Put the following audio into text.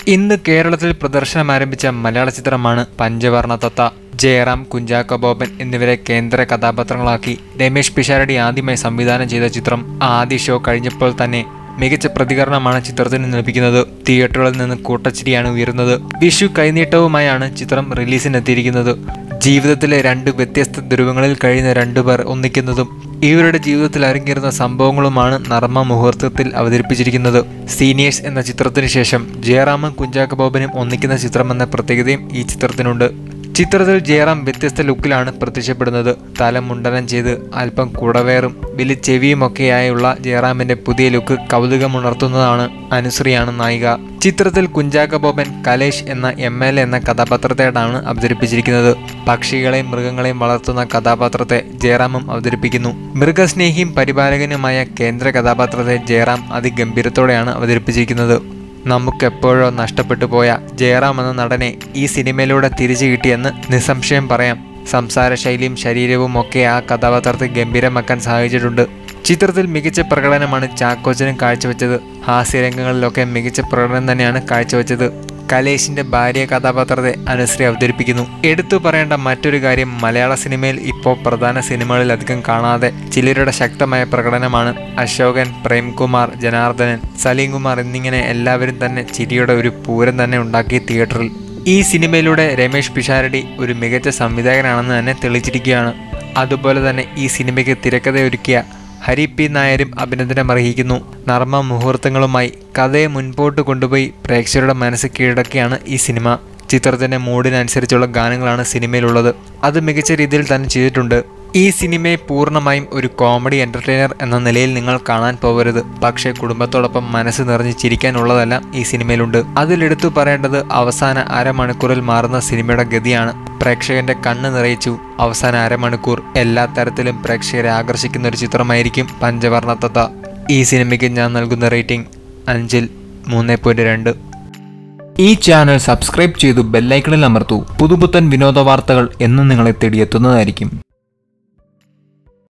ഇന്ന് കേരളത്തിൽ പ്രദർശനം ആരംഭിച്ച മലയാള ചിത്രമാണ് പഞ്ചവർണ തത്ത ജയറാം കുഞ്ചാക്കോ ബോബൻ എന്നിവരെ കേന്ദ്ര കഥാപാത്രങ്ങളാക്കി രമേശ് പിഷാരടി ആദ്യമായി സംവിധാനം ചെയ്ത ചിത്രം ആദ്യ ഷോ കഴിഞ്ഞപ്പോൾ തന്നെ മികച്ച പ്രതികരണമാണ് ചിത്രത്തിന് ലഭിക്കുന്നത് തിയേറ്ററുകളിൽ നിന്ന് കൂട്ടച്ചിരിയാണ് ഉയരുന്നത് വിഷു കൈനീട്ടവുമായാണ് ചിത്രം റിലീസിനെത്തിയിരിക്കുന്നത് ജീവിതത്തിലെ രണ്ട് വ്യത്യസ്ത ധ്രുവങ്ങളിൽ കഴിയുന്ന രണ്ടുപേർ ഒന്നിക്കുന്നതും ഇവരുടെ ജീവിതത്തിൽ അരങ്ങേറുന്ന സംഭവങ്ങളുമാണ് നർമ്മ മുഹൂർത്തത്തിൽ അവതരിപ്പിച്ചിരിക്കുന്നത് സീനിയേഴ്സ് എന്ന ചിത്രത്തിന് ശേഷം ജയറാമും കുഞ്ചാക്ക ബോബനും ഒന്നിക്കുന്ന ചിത്രമെന്ന പ്രത്യേകതയും ഈ ചിത്രത്തിനുണ്ട് ചിത്രത്തിൽ ജയറാം വ്യത്യസ്ത ലുക്കിലാണ് പ്രത്യക്ഷപ്പെടുന്നത് തല മുണ്ടനം ചെയ്ത് അല്പം കുടവേറും വലിയ ചെവിയുമൊക്കെയായുള്ള ജയറാമിന്റെ പുതിയ ലുക്ക് കൗതുകമുണർത്തുന്നതാണ് അനുശ്രീയാണ് നായിക ചിത്രത്തിൽ കുഞ്ചാക്ക ബോബൻ കലേഷ് എന്ന എം എൽ എന്ന കഥാപാത്രത്തെയാണ് അവതരിപ്പിച്ചിരിക്കുന്നത് പക്ഷികളെയും മൃഗങ്ങളെയും വളർത്തുന്ന കഥാപാത്രത്തെ ജയറാമും അവതരിപ്പിക്കുന്നു മൃഗസ്നേഹിയും പരിപാലകനുമായ കേന്ദ്ര കഥാപാത്രത്തെ ജയറാം അതിഗംഭീരത്തോടെയാണ് അവതരിപ്പിച്ചിരിക്കുന്നത് നമുക്കെപ്പോഴോ നഷ്ടപ്പെട്ടു പോയ ജയറാം എന്ന നടനെ ഈ സിനിമയിലൂടെ തിരിച്ചു കിട്ടിയെന്ന് നിസ്സംശയം പറയാം സംസാര ശൈലിയും ശരീരവും ഒക്കെ ആ കഥാപാത്രത്തെ ഗംഭീരമാക്കാൻ സഹായിച്ചിട്ടുണ്ട് ചിത്രത്തിൽ മികച്ച പ്രകടനമാണ് ചാക്കോച്ചനും കാഴ്ചവെച്ചത് ഹാസ്യരംഗങ്ങളിലൊക്കെ മികച്ച പ്രകടനം തന്നെയാണ് കാഴ്ചവെച്ചത് കലേഷിന്റെ ഭാര്യ കഥാപാത്രത്തെ അനുശ്രീ അവതരിപ്പിക്കുന്നു എടുത്തു പറയേണ്ട മറ്റൊരു കാര്യം മലയാള സിനിമയിൽ ഇപ്പോൾ പ്രധാന സിനിമകളിൽ അധികം കാണാതെ ചിലരുടെ ശക്തമായ പ്രകടനമാണ് അശോകൻ പ്രേംകുമാർ ജനാർദ്ദനൻ സലീം കുമാർ എന്നിങ്ങനെ എല്ലാവരും തന്നെ ചിരിയുടെ ഒരു പൂരം തന്നെ ഉണ്ടാക്കി തിയേറ്ററിൽ ഈ സിനിമയിലൂടെ രമേശ് പിഷാരടി ഒരു മികച്ച സംവിധായകനാണെന്ന് തന്നെ തെളിയിച്ചിരിക്കുകയാണ് അതുപോലെ തന്നെ ഈ സിനിമയ്ക്ക് തിരക്കഥയൊരുക്കിയ ഹരി പി നായരും അഭിനന്ദനം അർഹിക്കുന്നു നർമ്മ മുഹൂർത്തങ്ങളുമായി കഥയെ മുൻപോട്ട് കൊണ്ടുപോയി പ്രേക്ഷകരുടെ മനസ്സ് കീഴടക്കിയാണ് ഈ സിനിമ ചിത്രത്തിന്റെ മൂഡിനനുസരിച്ചുള്ള ഗാനങ്ങളാണ് സിനിമയിലുള്ളത് അത് മികച്ച രീതിയിൽ തന്നെ ചെയ്തിട്ടുണ്ട് ഈ സിനിമയെ പൂർണ്ണമായും ഒരു കോമഡി എന്റർടൈനർ എന്ന നിലയിൽ നിങ്ങൾ കാണാൻ പോകരുത് പക്ഷേ കുടുംബത്തോടൊപ്പം മനസ്സ് നിറഞ്ഞ് ചിരിക്കാനുള്ളതെല്ലാം ഈ സിനിമയിലുണ്ട് അതിലെടുത്തു പറയേണ്ടത് അവസാന അരമണിക്കൂറിൽ മാറുന്ന സിനിമയുടെ ഗതിയാണ് പ്രേക്ഷകന്റെ കണ്ണ് നിറയിച്ചു അവസാന അരമണിക്കൂർ എല്ലാ തരത്തിലും പ്രേക്ഷകരെ ആകർഷിക്കുന്ന ഒരു ചിത്രമായിരിക്കും പഞ്ചവർണ്ണ തത്ത ഈ സിനിമയ്ക്ക് ഞാൻ നൽകുന്ന റേറ്റിംഗ് അഞ്ചിൽ മൂന്ന് പോയിന്റ് രണ്ട് ഈ ചാനൽ സബ്സ്ക്രൈബ് ചെയ്തു ബെല്ലൈക്കണിൽ അമർത്തൂ പുതുപുത്തൻ വിനോദ വാർത്തകൾ എന്നും നിങ്ങളെ തേടിയെത്തുന്നതായിരിക്കും